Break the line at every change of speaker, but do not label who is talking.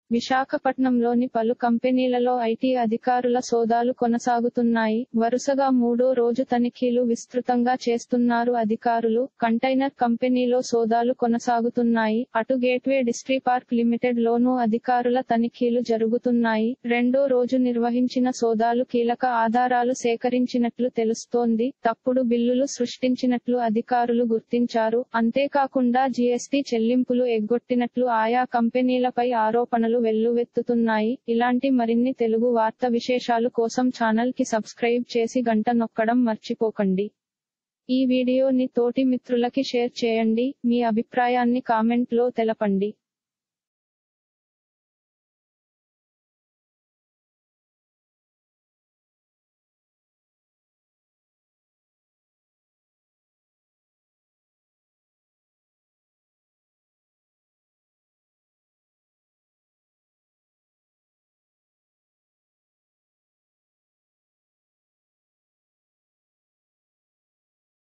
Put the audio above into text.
విశాఖపట్నంలోని పలు కంపెనీలలో ఐటీ అధికారుల సోదాలు కొనసాగుతున్నాయి వరుసగా మూడో రోజు తనిఖీలు విస్తృతంగా చేస్తున్నారు అధికారులు కంటైనర్ కంపెనీలో సోదాలు కొనసాగుతున్నాయి అటు గేట్వే డిస్ట్రీపార్క్ లిమిటెడ్ లోనూ అధికారుల తనిఖీలు జరుగుతున్నాయి రెండో రోజు నిర్వహించిన సోదాలు కీలక ఆధారాలు సేకరించినట్లు తెలుస్తోంది తప్పుడు బిల్లులు సృష్టించినట్లు అధికారులు గుర్తించారు అంతేకాకుండా జీఎస్టీ చెల్లింపులు ఎగ్గొట్టినట్లు ఆయా కంపెనీలపై ఆరోపణలు వెల్లువెత్తుతున్నాయి ఇలాంటి మరిన్ని తెలుగు వార్త విశేషాలు కోసం ఛానల్ కి సబ్స్క్రైబ్ చేసి గంట నొక్కడం మర్చిపోకండి ఈ వీడియోని తోటి మిత్రులకి షేర్ చేయండి మీ అభిప్రాయాన్ని కామెంట్ లో తెలపండి